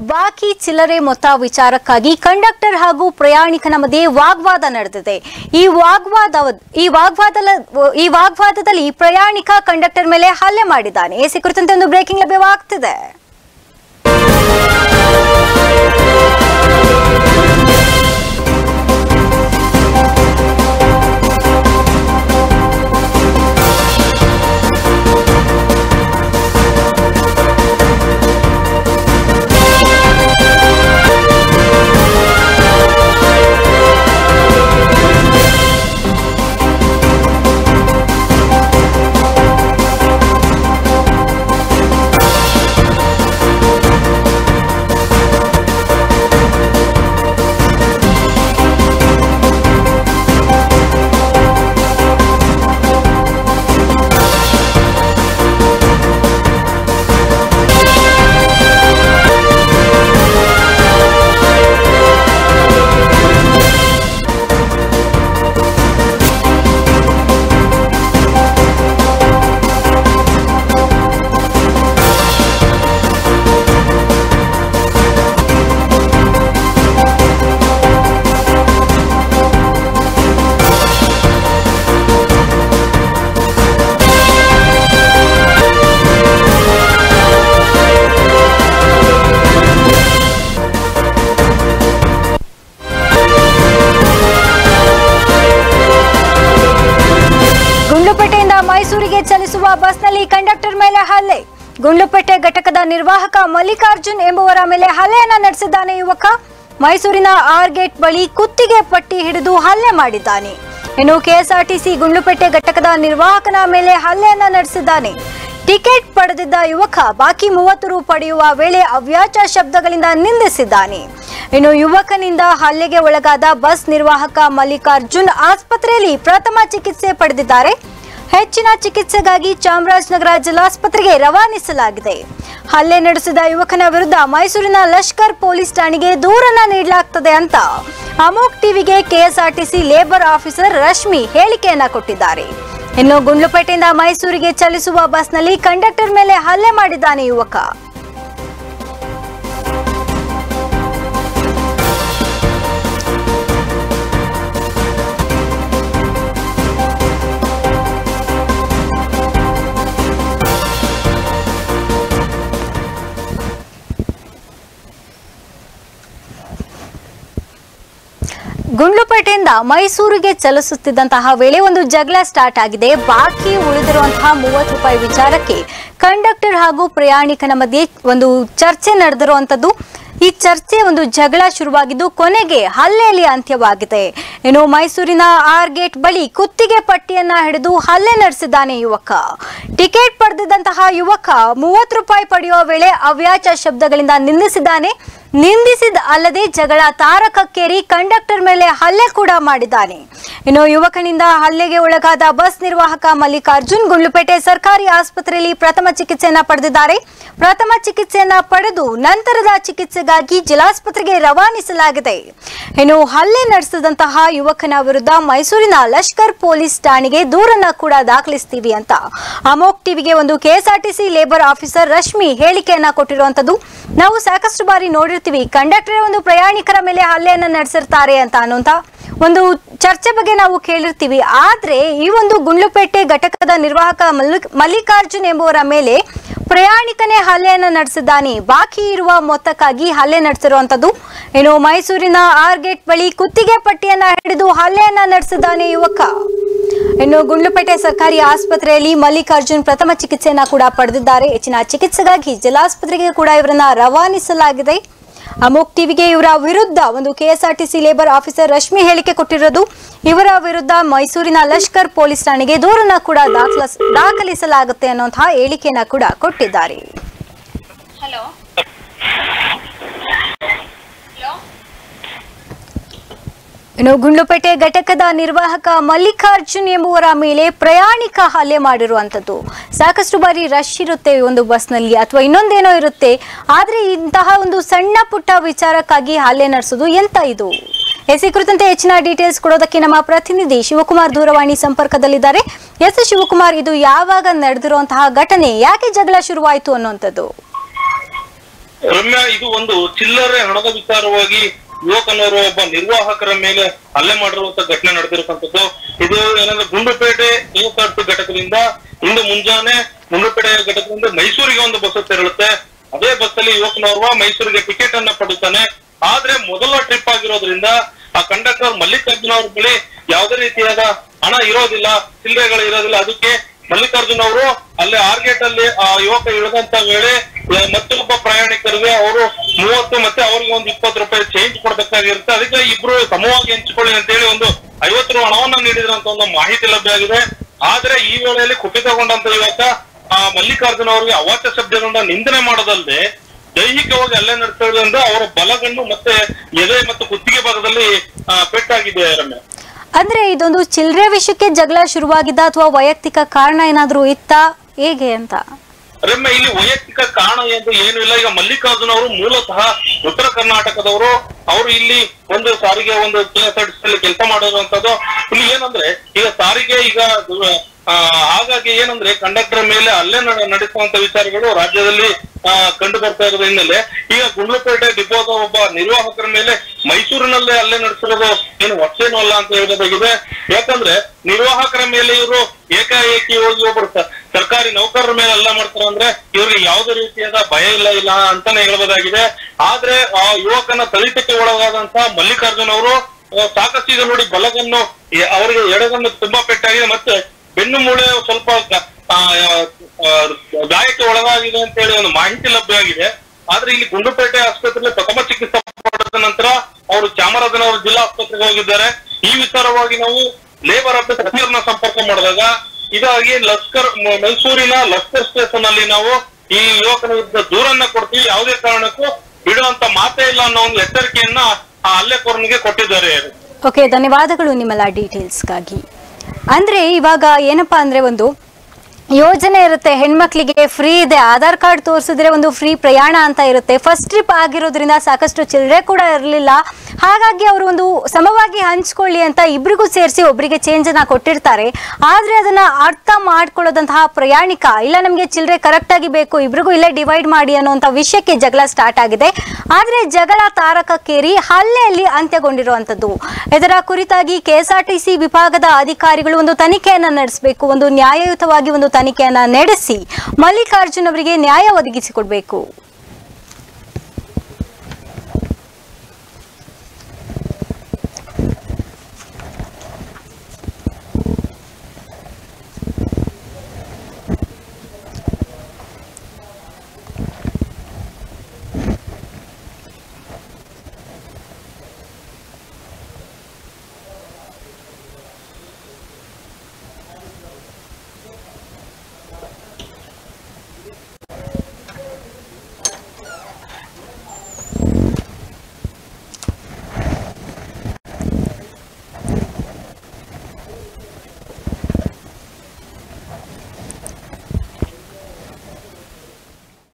ಬಾಕಿ ಚಿಲ್ಲರೆ ಮೊತ್ತ ವಿಚಾರಕ್ಕಾಗಿ ಕಂಡಕ್ಟರ್ ಹಾಗೂ ಪ್ರಯಾಣಿಕನ ಮಧ್ಯೆ ವಾಗ್ವಾದ ನಡೆದಿದೆ ಈ ವಾಗ್ವಾದ ಈ ವಾಗ್ವಾದ ಈ ವಾಗ್ವಾದದಲ್ಲಿ ಪ್ರಯಾಣಿಕ ಕಂಡಕ್ಟರ್ ಮೇಲೆ ಹಲ್ಲೆ ಮಾಡಿದ್ದಾನೆ ಎಸಿ ಕುರಿತಂತೆ ಒಂದು ಬ್ರೇಕಿಂಗ್ ಲಭ್ಯವಾಗ್ತಿದೆ ಗುಂಡ್ಲುಪೇಟೆಯಿಂದ ಮೈಸೂರಿಗೆ ಚಲಿಸುವ ಬಸ್ನಲ್ಲಿ ಕಂಡಕ್ಟರ್ ಮೇಲೆ ಹಲ್ಲೆ ಗುಂಡ್ಲುಪೇಟೆ ಘಟಕದ ನಿರ್ವಾಹಕ ಮಲ್ಲಿಕಾರ್ಜುನ್ ಎಂಬುವರ ಮೇಲೆ ಹಲ್ಲೆಯನ್ನ ನಡೆಸಿದ್ದಾನೆ ಯುವಕ ಮೈಸೂರಿನ ಆರ್ ಗೇಟ್ ಬಳಿ ಕುತ್ತಿಗೆ ಪಟ್ಟಿ ಹಿಡಿದು ಹಲ್ಲೆ ಮಾಡಿದ್ದಾನೆ ಇನ್ನು ಕೆಎಸ್ಆರ್ಟಿಸಿ ಗುಂಡ್ಲುಪೇಟೆ ಘಟಕದ ನಿರ್ವಾಹಕನ ಮೇಲೆ ಹಲ್ಲೆಯನ್ನ ನಡೆಸಿದ್ದಾನೆ ಟಿಕೆಟ್ ಪಡೆದಿದ್ದ ಯುವಕ ಬಾಕಿ ಮೂವತ್ತು ರು ಪಡೆಯುವ ವೇಳೆ ಅವ್ಯಾಚ ಶಬ್ದಗಳಿಂದ ನಿಂದಿಸಿದ್ದಾನೆ ಇನ್ನು ಯುವಕನಿಂದ ಹಲ್ಲೆಗೆ ಒಳಗಾದ ಬಸ್ ನಿರ್ವಾಹಕ ಮಲ್ಲಿಕಾರ್ಜುನ್ ಆಸ್ಪತ್ರೆಯಲ್ಲಿ ಪ್ರಥಮ ಚಿಕಿತ್ಸೆ ಪಡೆದಿದ್ದಾರೆ ಹೆಚ್ಚಿನ ಚಿಕಿತ್ಸೆಗಾಗಿ ಚಾಮರಾಜನಗರ ಜಿಲ್ಲಾಸ್ಪತ್ರೆಗೆ ರವಾನಿಸಲಾಗಿದೆ ಹಲ್ಲೆ ನಡೆಸಿದ ಯುವಕನ ವಿರುದ್ಧ ಮೈಸೂರಿನ ಲಷ್ಕರ್ ಪೊಲೀಸ್ ಠಾಣೆಗೆ ದೂರನ್ನ ನೀಡಲಾಗ್ತದೆ ಅಂತ ಅಮೋಕ್ ಟಿವಿಗೆ ಕೆಎಸ್ಆರ್ಟಿಸಿ ಲೇಬರ್ ಆಫೀಸರ್ ರಶ್ಮಿ ಹೇಳಿಕೆಯನ್ನ ಕೊಟ್ಟಿದ್ದಾರೆ ಇನ್ನು ಗುಂಡ್ಲುಪೇಟೆಯಿಂದ ಮೈಸೂರಿಗೆ ಚಲಿಸುವ ಬಸ್ನಲ್ಲಿ ಕಂಡಕ್ಟರ್ ಮೇಲೆ ಹಲ್ಲೆ ಮಾಡಿದ್ದಾನೆ ಯುವಕ ಗುಂಡ್ಲುಪೇಟೆಯಿಂದ ಮೈಸೂರಿಗೆ ಚಲಿಸುತ್ತಿದ್ದಂತಹ ವೇಳೆ ಒಂದು ಜಗಳ ಸ್ಟಾರ್ಟ್ ಆಗಿದೆ ಬಾಕಿ ಉಳಿದಿರುವಂತಹ ಮೂವತ್ತು ರೂಪಾಯಿ ವಿಚಾರಕ್ಕೆ ಕಂಡಕ್ಟರ್ ಹಾಗೂ ಪ್ರಯಾಣಿಕನ ಮಧ್ಯೆ ಒಂದು ಚರ್ಚೆ ನಡೆದಿರುವಂತದ್ದು ಈ ಚರ್ಚೆ ಒಂದು ಜಗಳ ಶುರುವಾಗಿದ್ದು ಕೊನೆಗೆ ಹಲ್ಲೆಯಲ್ಲಿ ಅಂತ್ಯವಾಗಿದೆ ಇನ್ನು ಮೈಸೂರಿನ ಆರ್ ಗೇಟ್ ಬಳಿ ಕುತ್ತಿಗೆ ಪಟ್ಟಿಯನ್ನ ಹಿಡಿದು ಹಲ್ಲೆ ನಡೆಸಿದ್ದಾನೆ ಯುವಕ ಟಿಕೆಟ್ ಪಡೆದಿದ್ದಂತಹ ಯುವಕ ಮೂವತ್ತು ರೂಪಾಯಿ ಪಡೆಯುವ ವೇಳೆ ಅವ್ಯಾಚ ಶಬ್ದಗಳಿಂದ ನಿಂದಿಸಿದ್ದಾನೆ ನಿಂದಿಸಿದ ಅಲ್ಲದೆ ಜಗಳ ತಾರಕಕ್ಕೇರಿ ಕಂಡಕ್ಟರ್ ಮೇಲೆ ಹಲ್ಲೆ ಕೂಡ ಮಾಡಿದ್ದಾನೆ ಇನ್ನು ಯುವಕನಿಂದ ಹಲ್ಲೆಗೆ ಒಳಗಾದ ಬಸ್ ನಿರ್ವಾಹಕ ಮಲ್ಲಿಕಾರ್ಜುನ್ ಗುಂಡ್ಲುಪೇಟೆ ಸರ್ಕಾರಿ ಆಸ್ಪತ್ರೆಯಲ್ಲಿ ಪ್ರಥಮ ಚಿಕಿತ್ಸೆಯನ್ನ ಪಡೆದಿದ್ದಾರೆ ಪ್ರಥಮ ಚಿಕಿತ್ಸೆಯನ್ನ ಪಡೆದು ನಂತರದ ಚಿಕಿತ್ಸೆಗಾಗಿ ಜಿಲ್ಲಾಸ್ಪತ್ರೆಗೆ ರವಾನಿಸಲಾಗಿದೆ ಇನ್ನು ಹಲ್ಲೆ ನಡೆಸಿದಂತಹ ಯುವಕನ ವಿರುದ್ಧ ಮೈಸೂರಿನ ಲಷ್ಕರ್ ಪೊಲೀಸ್ ಠಾಣೆಗೆ ದೂರನ್ನ ಕೂಡ ದಾಖಲಿಸ್ತೀವಿ ಅಂತ ಅಮೋಕ್ ಟಿವಿಗೆ ಒಂದು ಕೆಎಸ್ಆರ್ಟಿಸಿ ಲೇಬರ್ ಆಫೀಸರ್ ರಶ್ಮಿ ಹೇಳಿಕೆಯನ್ನ ಕೊಟ್ಟಿರುವಂತದ್ದು ನಾವು ಸಾಕಷ್ಟು ಬಾರಿ ನೋಡಿರ್ತೀವಿ ಕಂಡಕ್ಟರ್ ಒಂದು ಪ್ರಯಾಣಿಕರ ಮೇಲೆ ಹಲ್ಲೆಯನ್ನ ನಡೆಸಿರ್ತಾರೆ ಅಂತ ಅನ್ನುವಂತ ಒಂದು ಚರ್ಚೆ ಬಗ್ಗೆ ನಾವು ಕೇಳಿರ್ತೀವಿ ಆದ್ರೆ ಈ ಒಂದು ಗುಂಡ್ಲುಪೇಟೆ ಘಟಕದ ನಿರ್ವಾಹಕ ಮಲ್ಲಿಕ್- ಮಲ್ಲಿಕಾರ್ಜುನ್ ಎಂಬುವರ ಮೇಲೆ ಪ್ರಯಾಣಿಕನೇ ಹಲ್ಲೆಯನ್ನ ನಡೆಸಿದ್ದಾನೆ ಬಾಕಿ ಇರುವ ಮೊತ್ತಕ್ಕಾಗಿ ಹಲ್ಲೆ ನಡೆಸಿರುವಂತದ್ದು ಇನ್ನು ಮೈಸೂರಿನ ಆರ್ ಗೇಟ್ ಬಳಿ ಕುತ್ತಿಗೆ ಪಟ್ಟಿಯನ್ನ ಹಿಡಿದು ಹಲ್ಲೆಯನ್ನ ನಡೆಸಿದ್ದಾನೆ ಯುವಕ ಇನ್ನು ಗುಂಡ್ಲುಪೇಟೆ ಸರ್ಕಾರಿ ಆಸ್ಪತ್ರೆಯಲ್ಲಿ ಮಲ್ಲಿಕಾರ್ಜುನ್ ಪ್ರಥಮ ಚಿಕಿತ್ಸೆಯನ್ನ ಕೂಡ ಪಡೆದಿದ್ದಾರೆ ಹೆಚ್ಚಿನ ಚಿಕಿತ್ಸೆಗಾಗಿ ಜಿಲ್ಲಾಸ್ಪತ್ರೆಗೆ ಕೂಡ ಇವರನ್ನ ರವಾನಿಸಲಾಗಿದೆ ಅಮೋಕ್ ಟಿವಿಗೆ ಇವರ ವಿರುದ್ಧ ಒಂದು ಕೆಎಸ್ಆರ್ಟಿಸಿ ಲೇಬರ್ ಆಫೀಸರ್ ರಶ್ಮಿ ಹೇಳಿಕೆ ಕೊಟ್ಟಿರೋದು ಇವರ ವಿರುದ್ಧ ಮೈಸೂರಿನ ಲಷ್ಕರ್ ಪೊಲೀಸ್ ಠಾಣೆಗೆ ದೂರನ್ನ ಕೂಡ ದಾಖಲಿಸ ದಾಖಲಿಸಲಾಗುತ್ತೆ ಅನ್ನುವಂತಹ ಹೇಳಿಕೆಯನ್ನ ಕೂಡ ಕೊಟ್ಟಿದ್ದಾರೆ ಹಲೋ ಹಲೋ ಇನ್ನು ಗುಂಡ್ಲುಪೇಟೆ ಘಟಕದ ನಿರ್ವಾಹಕ ಮಲ್ಲಿಕಾರ್ಜುನ್ ಎಂಬುವರ ಮೇಲೆ ಪ್ರಯಾಣಿಕ ಹಲ್ಲೆ ಮಾಡಿರುವಂತದ್ದು ಸಾಕಷ್ಟು ಬಾರಿ ರಶ್ ಇರುತ್ತೆ ಒಂದು ಬಸ್ನಲ್ಲಿ ಅಥವಾ ಇನ್ನೊಂದೇನೋ ಇರುತ್ತೆ ಆದ್ರೆ ಇಂತಹ ಒಂದು ಸಣ್ಣ ಪುಟ್ಟ ವಿಚಾರಕ್ಕಾಗಿ ಹಲ್ಲೆ ನಡೆಸೋದು ಎಂತ ಇದು ಎಸ್ ಈ ಕುರಿತಂತೆ ಹೆಚ್ಚಿನ ಡೀಟೇಲ್ಸ್ ಕೊಡೋದಕ್ಕೆ ನಮ್ಮ ಪ್ರತಿನಿಧಿ ಶಿವಕುಮಾರ್ ದೂರವಾಣಿ ಸಂಪರ್ಕದಲ್ಲಿದ್ದಾರೆ ಎಸ್ ಶಿವಕುಮಾರ್ ಇದು ಯಾವಾಗ ನಡೆದಿರುವಂತಹ ಘಟನೆ ಯಾಕೆ ಜಗಳ ಶುರುವಾಯಿತು ಅನ್ನುವಂಥದ್ದು ರಮ್ಯಾ ಇದು ಒಂದು ಚಿಲ್ಲರೆ ಹಣದ ವಿಚಾರವಾಗಿ ಯುವಕನವರು ಒಬ್ಬ ನಿರ್ವಾಹಕರ ಮೇಲೆ ಹಲ್ಲೆ ಮಾಡಿರುವಂತ ಘಟನೆ ನಡೆದಿರುವಂತದ್ದು ಇದು ಏನಂದ್ರೆ ಗುಂಡುಪೇಟೆ ನೇತಾಡ್ತು ಘಟಕದಿಂದ ಇಂದು ಮುಂಜಾನೆ ಗುಂಡುಪೇಟೆ ಘಟಕದಿಂದ ಮೈಸೂರಿಗೆ ಒಂದು ಬಸ್ ತೆರಳುತ್ತೆ ಅದೇ ಬಸ್ ಅಲ್ಲಿ ಯುವಕನೋರ್ವ ಮೈಸೂರಿಗೆ ಟಿಕೆಟ್ ಅನ್ನ ಪಡಿತಾನೆ ಆದ್ರೆ ಮೊದಲ ಟ್ರಿಪ್ ಆಗಿರೋದ್ರಿಂದ ಆ ಕಂಡಕ್ಟರ್ ಮಲ್ಲಿಕಾರ್ಜುನ ಅವ್ರ ಬಳಿ ಯಾವುದೇ ರೀತಿಯಾದ ಹಣ ಇರೋದಿಲ್ಲ ಚಿಲ್ಲರೆಗಳು ಇರೋದಿಲ್ಲ ಅದಕ್ಕೆ ಮಲ್ಲಿಕಾರ್ಜುನ್ ಅವರು ಅಲ್ಲಿ ಆರ್ಗೇಟ್ ಅಲ್ಲಿ ಆ ಯುವಕ ಇಳಿದಂತ ವೇಳೆ ಆ, ಮತ್ತೊಬ್ಬ ಪ್ರಯಾಣಿಕರಿಗೆ ಅವರು ಮೂವತ್ತು ಮತ್ತೆ ಅವ್ರಿಗೆ ಒಂದು ಇಪ್ಪತ್ತು ರೂಪಾಯಿ ಚೇಂಜ್ ಕೊಡ್ಬೇಕಾಗಿರುತ್ತೆ ಅದಕ್ಕೆ ಇಬ್ರು ಸಮವಾಗಿ ಹಂಚಿಕೊಳ್ಳಿ ಅಂತ ಹೇಳಿ ಒಂದು ಐವತ್ತು ರು ಹಣವನ್ನ ನೀಡಿದ್ರಂತ ಒಂದು ಮಾಹಿತಿ ಲಭ್ಯ ಆಗಿದೆ ಆದ್ರೆ ಈ ವೇಳೆಯಲ್ಲಿ ಕುಪಿತಗೊಂಡಂತ ಯುವಕ ಆ ಮಲ್ಲಿಕಾರ್ಜುನ ಅವರಿಗೆ ಅವಾಚ್ಯ ಶಬ್ದಗಳನ್ನ ನಿಂದನೆ ಮಾಡೋದಲ್ಲದೆ ದೈಹಿಕವಾಗಿ ಹಲ್ಲೆ ನಡೆಸೋದ್ರಿಂದ ಅವರ ಬಲಗಣ್ಣು ಮತ್ತೆ ಎದೆ ಮತ್ತು ಕುತ್ತಿಗೆ ಭಾಗದಲ್ಲಿ ಆ, ಪೆಟ್ಟಾಗಿದೆ ರಮ್ಯ ಅಂದ್ರೆ ಇದೊಂದು ಚಿಲ್ಲರೆ ವಿಷಯಕ್ಕೆ ಜಗಳ ಶುರುವಾಗಿದ್ದ ಅಥವಾ ವೈಯಕ್ತಿಕ ಕಾರಣ ಏನಾದ್ರೂ ಇತ್ತಾ ಹೇಗೆ ಅಂತ ರಮ್ಯ ಇಲ್ಲಿ ವೈಯಕ್ತಿಕ ಕಾರಣ ಎಂದು ಏನು ಇಲ್ಲ ಈಗ ಮಲ್ಲಿಕಾರ್ಜುನ್ ಅವರು ಮೂಲತಃ ಉತ್ತರ ಕರ್ನಾಟಕದವರು ಅವರು ಇಲ್ಲಿ ಒಂದು ಸಾರಿಗೆ ಒಂದು ಕೆಎಸ್ಆರ್ಟಿಸಿ ಕೆಲಸ ಮಾಡಿರುವಂತದ್ದು ಇಲ್ಲಿ ಏನಂದ್ರೆ ಈಗ ಸಾರಿಗೆ ಈಗ ಆ, ಹಾಗಾಗಿ ಏನಂದ್ರೆ ಕಂಡಕ್ಟರ್ ಮೇಲೆ ಹಲ್ಲೆ ನ- ನಡೆಸುವಂತ ವಿಚಾರಗಳು ರಾಜ್ಯದಲ್ಲಿ ಆ, ಕಂಡು ಬರ್ತಾ ಇರೋದ್ರ ಹಿನ್ನೆಲೆ ಈಗ ಗುಂಡ್ಲುಪೇಟೆ ಡಿಪೋದ ಒಬ್ಬ ನಿರ್ವಾಹಕರ ಮೇಲೆ ಮೈಸೂರಿನಲ್ಲೇ ಹಲ್ಲೆ ನಡೆಸಿರೋದು ಏನು ಹೊಸೇನೂ ಅಲ್ಲ ಅಂತ ಹೇಳ್ಬೋದಾಗಿದೆ ಯಾಕಂದ್ರೆ ನಿರ್ವಾಹಕರ ಮೇಲೆ ಇವರು ಏಕಾಏಕಿ ಹೋಗಿ ಒಬ್ಬರು ಸ- ಸರ್ಕಾರಿ ನೌಕರರ ಮೇಲೆ ಹಲ್ಲೆ ಮಾಡ್ತಾರೆ ಅಂದ್ರೆ ಇವ್ರಿಗೆ ಯಾವುದೇ ರೀತಿಯಾದ ಭಯ ಇಲ್ಲ ಇಲ್ಲ ಅಂತಾನೆ ಹೇಳ್ಬೋದಾಗಿದೆ ಆದ್ರೆ ಆ ಯುವಕನ ತಳಿತಕ್ಕೆ ಒಳಗಾದಂತ ಮಲ್ಲಿಕಾರ್ಜುನ್ ಅವರು ಆ, ಸಾಕಷ್ಟು ಈಗ ನೋಡಿ ಬಲಗನ್ನು ಎ- ಅವರಿಗೆ ಎಡಗನ್ನು ತುಂಬಾ ಪೆಟ್ಟಾಗಿದೆ ಮತ್ತೆ ಬೆನ್ನು ಮೂಳೆ ಸ್ವಲ್ಪ ಗ- ಆ, ಆ, ಗಾಯಕ್ಕೆ ಒಳಗಾಗಿದೆ ಅಂತ ಹೇಳಿ ಒಂದು ಮಾಹಿತಿ ಲಭ್ಯ ಆಗಿದೆ ಆದ್ರೆ ಇಲ್ಲಿ ಗುಂಡ್ಲುಪೇಟೆ ಆಸ್ಪತ್ರೆಯಲ್ಲಿ ಪ್ರಥಮ ಚಿಕಿತ್ಸೆ ಪಡೆದ ನಂತರ ಅವರು ಚಾಮರಾಜನಗರ ಜಿಲ್ಲಾ ಆಸ್ಪತ್ರೆಗೆ ಹೋಗಿದ್ದಾರೆ ಈ ವಿಚಾರವಾಗಿ ನಾವು ಲೇಬರ್ ಆಫೀಸ್ ಸಚಿವರನ್ನ ಸಂಪರ್ಕ ಮಾಡಿದಾಗ ಇದಾಗಿ ಲಷ್ಕರ್ ಮ- ಮೈಸೂರಿನ ಲಷ್ಕರ್ ಸ್ಟೇಷನ್ ಅಲ್ಲಿ ನಾವು ಈ ಯುವಕನ ವಿರುದ್ಧ ದೂರನ್ನ ಕೊಡ್ತೀವಿ ಯಾವುದೇ ಕಾರಣಕ್ಕೂ ಬಿಡುವಂತ ಮಾತೇ ಇಲ್ಲ ಅನ್ನೋ ಒಂದು ಎಚ್ಚರಿಕೆಯನ್ನ ಆ ಹಲ್ಲೆಕೋರನಿಗೆ ಕೊಟ್ಟಿದ್ದಾರೆ ಓಕೆ ಧನ್ಯವಾದಗಳು ನಿಮ್ಮೆಲ್ಲ ಡೀಟೇಲ್ಸ್ಗಾಗಿ ಅಂದ್ರೆ ಇವಾಗ ಏನಪ್ಪಾ ಅಂದ್ರೆ ಒಂದು ಯೋಜನೆ ಇರುತ್ತೆ ಹೆಣ್ಮಕ್ಳಿಗೆ ಫ್ರೀ ಇದೆ ಆಧಾರ್ ಕಾರ್ಡ್ ತೋರಿಸಿದ್ರೆ ಒಂದು ಫ್ರೀ ಪ್ರಯಾಣ ಅಂತ ಇರುತ್ತೆ ಫಸ್ಟ್ ಟ್ರಿಪ್ ಆಗಿರೋದ್ರಿಂದ ಸಾಕಷ್ಟು ಚಿಲ್ಲರೆ ಕೂಡ ಇರಲಿಲ್ಲ ಹಾಗಾಗಿ ಅವರು ಒಂದು ಸಮವಾಗಿ ಹಂಚ್ಕೊಳ್ಳಿ ಅಂತ ಇಬ್ರಿಗೂ ಸೇರಿಸಿ ಒಬ್ಬರಿಗೆ ಚೇಂಜ್ ಅನ್ನ ಕೊಟ್ಟಿರ್ತಾರೆ ಆದ್ರೆ ಅದನ್ನ ಅರ್ಥ ಮಾಡ್ಕೊಳ್ಳೋದಂತಹ ಪ್ರಯಾಣಿಕ ಇಲ್ಲ ನಮಗೆ ಚಿಲ್ಲರೆ ಕರೆಕ್ಟ್ ಆಗಿ ಬೇಕು ಇಬ್ರಿಗೂ ಇಲ್ಲೇ ಡಿವೈಡ್ ಮಾಡಿ ಅನ್ನುವಂಥ ವಿಷಯಕ್ಕೆ ಜಗಳ ಸ್ಟಾರ್ಟ್ ಆಗಿದೆ ಆದ್ರೆ ಜಗಳ ತಾರಕಕ್ಕೇರಿ ಹಲ್ಲೆಯಲ್ಲಿ ಅಂತ್ಯಗೊಂಡಿರುವಂತದ್ದು ಇದರ ಕುರಿತಾಗಿ ಕೆಎಸ್ಆರ್ಟಿಸಿ ವಿಭಾಗದ ಅಧಿಕಾರಿಗಳು ಒಂದು ತನಿಖೆಯನ್ನ ನಡೆಸಬೇಕು ಒಂದು ನ್ಯಾಯಯುತವಾಗಿ ಒಂದು ತನಿಖೆಯನ್ನ ನಡೆಸಿ ಮಲ್ಲಿಕಾರ್ಜುನ್ ಅವರಿಗೆ ನ್ಯಾಯ ಒದಗಿಸಿಕೊಡ್ಬೇಕು